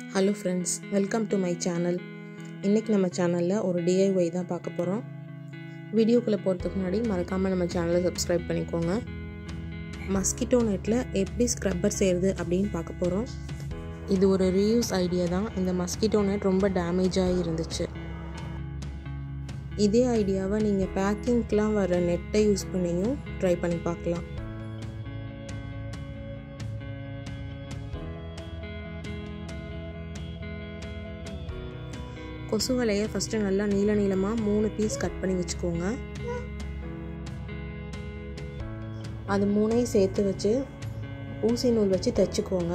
hello friends welcome to my channel இன்றைக்கி நம்ம சேனலில் ஒரு டிஐஒய் தான் பார்க்க போகிறோம் வீடியோக்குள்ளே போகிறதுக்கு முன்னாடி மறக்காமல் நம்ம சேனலை சப்ஸ்கிரைப் பண்ணிக்கோங்க மஸ்கிட்டோ நெட்டில் எப்படி ஸ்க்ரப்பர் செய்கிறது அப்படின்னு பார்க்க போகிறோம் இது ஒரு ரீயூஸ் ஐடியா தான் இந்த மஸ்கிட்டோ நெட் ரொம்ப டேமேஜாகி இருந்துச்சு இதே ஐடியாவை நீங்கள் பேக்கிங்க்கெலாம் வர நெட்டை யூஸ் பண்ணியும் ட்ரை பண்ணி பார்க்கலாம் கொசு வலையை ஃபஸ்ட்டு நல்லா நீள நீளமாக மூணு பீஸ் கட் பண்ணி வச்சுக்கோங்க அது மூணையும் சேர்த்து வச்சு ஊசி நூல் வச்சு தைச்சிக்கோங்க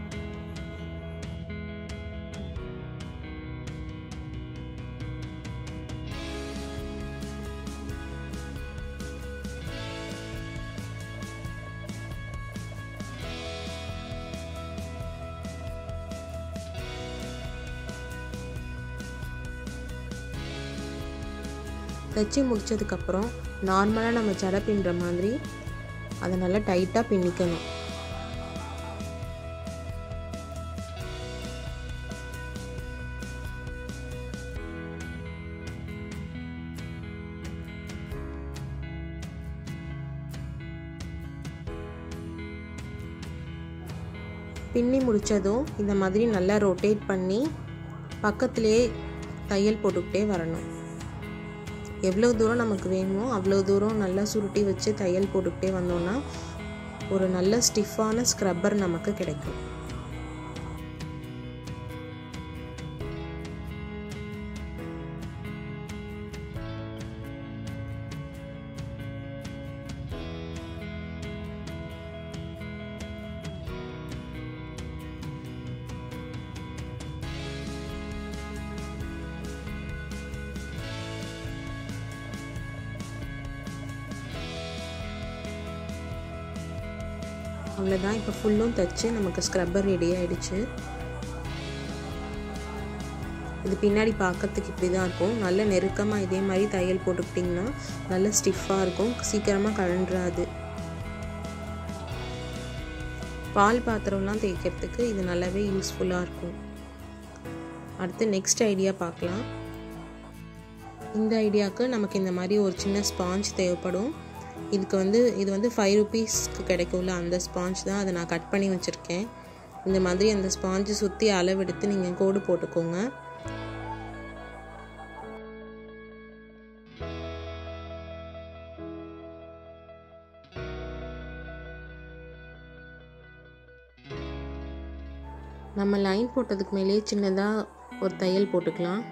தைச்சி முடித்ததுக்கப்புறம் நார்மலாக நம்ம ஜடை பின்னுற மாதிரி அதை நல்லா டைட்டாக பின்னிக்கணும் பின்னி முடித்ததும் இந்த மாதிரி நல்லா ரொட்டேட் பண்ணி பக்கத்துலேயே தையல் போட்டுக்கிட்டே வரணும் எவ்வளோ தூரம் நமக்கு வேணுமோ அவ்வளோ தூரம் நல்லா சுருட்டி வச்சு தையல் போட்டுக்கிட்டே வந்தோம்னா ஒரு நல்ல ஸ்டிஃபான ஸ்க்ரப்பர் நமக்கு கிடைக்கும் அவ்வளோதான் இப்போ ஃபுல்லும் தைச்சு நமக்கு ஸ்க்ரப்பர் ரெடி ஆகிடுச்சு இது பின்னாடி பார்க்கறதுக்கு இப்படி தான் இருக்கும் நல்ல நெருக்கமாக இதே மாதிரி தையல் போட்டுக்கிட்டிங்கன்னா நல்ல ஸ்டிஃபாக இருக்கும் சீக்கிரமாக கழன்றாது பால் பாத்திரம்லாம் தேய்க்கிறதுக்கு இது நல்லாவே யூஸ்ஃபுல்லாக இருக்கும் அடுத்து நெக்ஸ்ட் ஐடியா பார்க்கலாம் இந்த ஐடியாவுக்கு நமக்கு இந்த மாதிரி ஒரு சின்ன ஸ்பாஞ்ச் தேவைப்படும் இதுக்கு வந்து இது வந்து ஃபைவ் ருபீஸ்க்கு கிடைக்கும்ல அந்த ஸ்பாஞ்ச் தான் அதை நான் கட் பண்ணி வச்சுருக்கேன் இந்த மாதிரி அந்த ஸ்பாஞ்சு சுற்றி அளவெடுத்து நீங்கள் கோடு போட்டுக்கோங்க நம்ம லைன் போட்டதுக்கு மேலேயே சின்னதாக ஒரு தையல் போட்டுக்கலாம்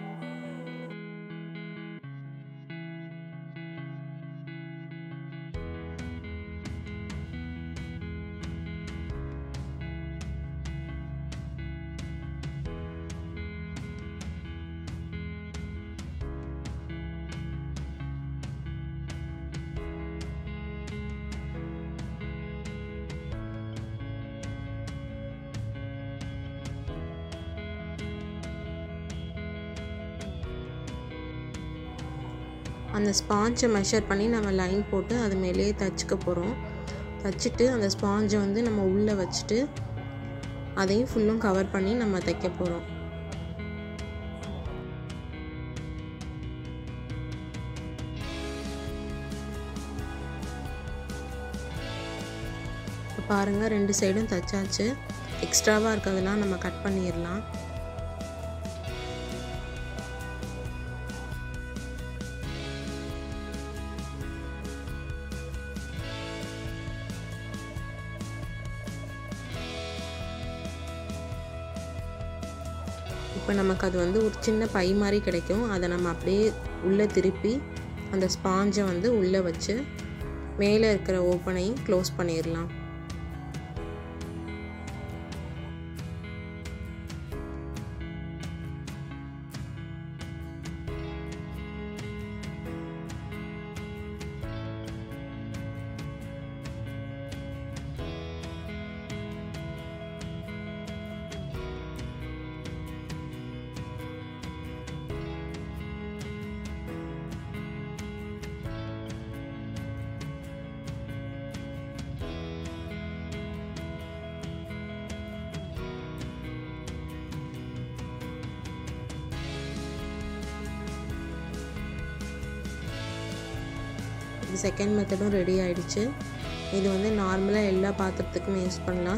அந்த ஸ்பாஞ்சை மெஷர் பண்ணி நம்ம லைன் போட்டு அது மேலேயே தைச்சிக்க போகிறோம் தைச்சிட்டு அந்த ஸ்பாஞ்சை வந்து நம்ம உள்ளே வச்சுட்டு அதையும் ஃபுல்லும் கவர் பண்ணி நம்ம தைக்க போகிறோம் இப்போ பாருங்கள் ரெண்டு சைடும் தைச்சாச்சு எக்ஸ்ட்ராவாக இருக்கிறதெல்லாம் நம்ம கட் பண்ணிடலாம் இப்போ நமக்கு அது வந்து ஒரு சின்ன பை மாதிரி கிடைக்கும் அதை நம்ம அப்படியே உள்ளே திருப்பி அந்த ஸ்பாஞ்சை வந்து உள்ளே வச்சு மேலே இருக்கிற ஓப்பனையும் க்ளோஸ் பண்ணிடலாம் இது செகண்ட் மெத்தடும் ரெடி ஆயிடுச்சு இது வந்து நார்மலாக எல்லா பாத்திரத்துக்குமே யூஸ் பண்ணலாம்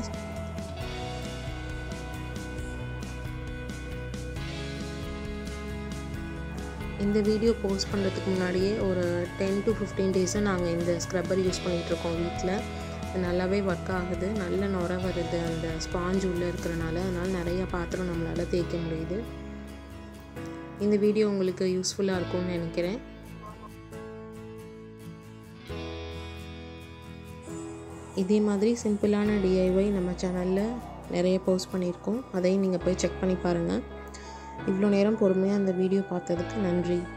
இந்த வீடியோ போஸ்ட் பண்ணுறதுக்கு முன்னாடியே ஒரு டென் டு ஃபிஃப்டீன் டேஸாக நாங்கள் இந்த ஸ்க்ரப்பர் யூஸ் பண்ணிகிட்ருக்கோம் வீட்டில் நல்லாவே ஒர்க் ஆகுது நல்ல நுர வருது அந்த ஸ்பாஞ்ச் உள்ளே இருக்கிறனால அதனால் நிறைய பாத்திரம் நம்மளால் தேய்க்க முடியுது இந்த வீடியோ உங்களுக்கு யூஸ்ஃபுல்லாக இருக்கும்னு நினைக்கிறேன் இதே மாதிரி சிம்பிளான டிஐஒய் நம்ம சேனலில் நிறைய போஸ்ட் பண்ணியிருக்கோம் அதையும் நீங்கள் போய் செக் பண்ணி பாருங்கள் இவ்வளோ நேரம் பொறுமையாக அந்த வீடியோ பார்த்ததுக்கு நன்றி